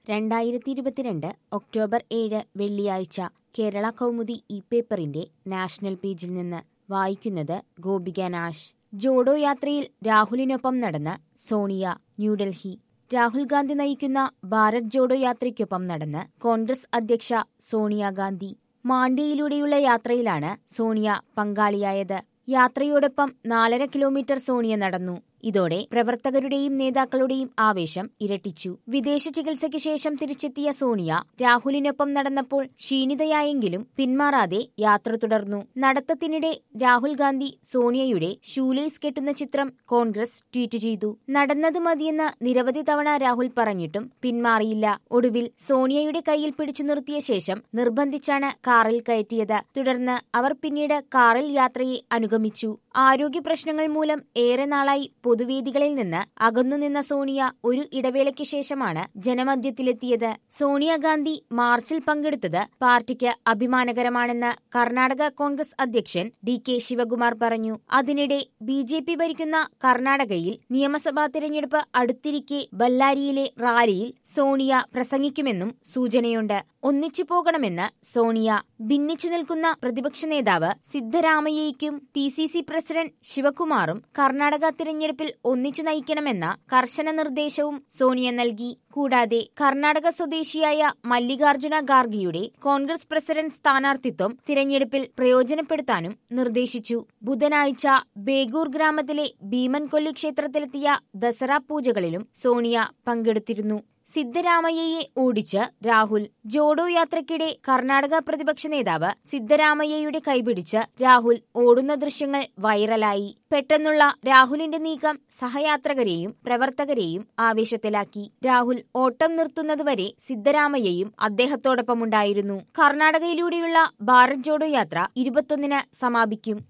രണ്ടായിരത്തി ഇരുപത്തിരണ്ട് ഒക്ടോബർ ഏഴ് വെള്ളിയാഴ്ച കേരള കൗമുദി ഈ പേപ്പറിന്റെ നാഷണൽ പേജിൽ നിന്ന് വായിക്കുന്നത് ഗോപിക നാഷ് ജോഡോ യാത്രയിൽ രാഹുലിനൊപ്പം നടന്ന് സോണിയ ന്യൂഡൽഹി രാഹുൽ ഗാന്ധി നയിക്കുന്ന ഭാരത് ജോഡോ യാത്രയ്ക്കൊപ്പം നടന്ന് കോൺഗ്രസ് അധ്യക്ഷ സോണിയാഗാന്ധി മാണ്ഡ്യയിലൂടെയുള്ള യാത്രയിലാണ് സോണിയ പങ്കാളിയായത് യാത്രയോടൊപ്പം നാലര കിലോമീറ്റർ സോണിയ നടന്നു ഇതോടെ പ്രവർത്തകരുടെയും നേതാക്കളുടെയും ആവേശം ഇരട്ടിച്ചു വിദേശ ചികിത്സയ്ക്ക് ശേഷം തിരിച്ചെത്തിയ സോണിയ രാഹുലിനൊപ്പം നടന്നപ്പോൾ ക്ഷീണിതയായെങ്കിലും പിന്മാറാതെ യാത്ര തുടർന്നു നടത്തത്തിനിടെ രാഹുൽ ഗാന്ധി സോണിയയുടെ ഷൂലേസ് കെട്ടുന്ന ചിത്രം കോൺഗ്രസ് ട്വീറ്റ് ചെയ്തു നടന്നത് മതിയെന്ന് നിരവധി തവണ രാഹുൽ പറഞ്ഞിട്ടും പിന്മാറിയില്ല ഒടുവിൽ സോണിയയുടെ കയ്യിൽ പിടിച്ചു നിർത്തിയ ശേഷം നിർബന്ധിച്ചാണ് കാറിൽ കയറ്റിയത് തുടർന്ന് അവർ പിന്നീട് കാറിൽ യാത്രയെ അനുഗമിച്ചു ആരോഗ്യ പ്രശ്നങ്ങൾ മൂലം ഏറെ നാളായി പൊതുവേദികളിൽ നിന്ന് അകന്നുനിന്ന സോണിയ ഒരു ഇടവേളയ്ക്ക് ശേഷമാണ് ജനമധ്യത്തിലെത്തിയത് സോണിയാഗാന്ധി മാർച്ചിൽ പങ്കെടുത്തത് പാർട്ടിക്ക് അഭിമാനകരമാണെന്ന് കർണാടക കോൺഗ്രസ് അധ്യക്ഷൻ ഡി കെ ശിവകുമാർ പറഞ്ഞു അതിനിടെ ബി ജെ പി ഭരിക്കുന്ന കർണാടകയിൽ നിയമസഭാ തിരഞ്ഞെടുപ്പ് അടുത്തിരിക്കെ ബല്ലാരിയിലെ റാലിയിൽ സോണിയ പ്രസംഗിക്കുമെന്നും സൂചനയുണ്ട് ഒന്നിച്ചു പോകണമെന്ന് സോണിയ ഭിന്നിച്ചു നിൽക്കുന്ന പ്രതിപക്ഷ നേതാവ് സിദ്ധരാമയ്യയ്ക്കും പി സി സി പ്രസിഡന്റ് ശിവകുമാറും കർണാടക തിരഞ്ഞെടുപ്പിൽ ഒന്നിച്ചു നയിക്കണമെന്ന കർശന നിർദ്ദേശവും സോണിയ നൽകി കൂടാതെ കർണാടക സ്വദേശിയായ മല്ലികാർജുന ഖാർഗെയുടെ കോൺഗ്രസ് പ്രസിഡന്റ് സ്ഥാനാർത്ഥിത്വം തിരഞ്ഞെടുപ്പിൽ പ്രയോജനപ്പെടുത്താനും നിർദ്ദേശിച്ചു ബുധനാഴ്ച ബേഗൂർ ഗ്രാമത്തിലെ ഭീമൻകൊല്ലി ക്ഷേത്രത്തിലെത്തിയ ദസറ പൂജകളിലും സോണിയ പങ്കെടുത്തിരുന്നു സിദ്ധരാമയ്യയെ ഓടിച്ച് രാഹുൽ ജോഡോ യാത്രയ്ക്കിടെ കർണാടക പ്രതിപക്ഷ നേതാവ് സിദ്ധരാമയ്യയുടെ കൈപിടിച്ച് രാഹുൽ ഓടുന്ന ദൃശ്യങ്ങൾ വൈറലായി പെട്ടെന്നുള്ള രാഹുലിന്റെ നീക്കം സഹയാത്രകരെയും പ്രവർത്തകരെയും ആവേശത്തിലാക്കി രാഹുൽ ഓട്ടം നിർത്തുന്നതുവരെ സിദ്ധരാമയ്യയും അദ്ദേഹത്തോടൊപ്പമുണ്ടായിരുന്നു കർണാടകയിലൂടെയുള്ള ഭാരത് ജോഡോ യാത്ര ഇരുപത്തൊന്നിന് സമാപിക്കും